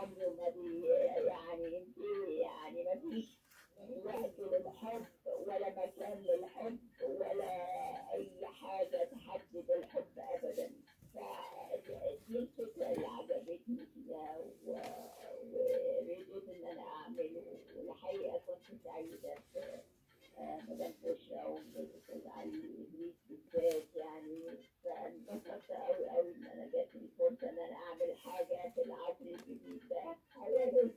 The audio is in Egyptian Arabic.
عمره ما بي يعني انت يعني ما فيش وقت للحب ولا مكان للحب ولا اي حاجه تحدد الحب ابدا فدي الفكره اللي عجبتني فيها و- ورضيت ان انا اعمله والحقيقه كنت سعيده في آه، مدام بشرى والاستاذ علي ادريس بالذات يعني فانبسطت قوي قوي ان انا جات لي فرصه ان انا اعمل حاجه في العصر الجديد ده حاجه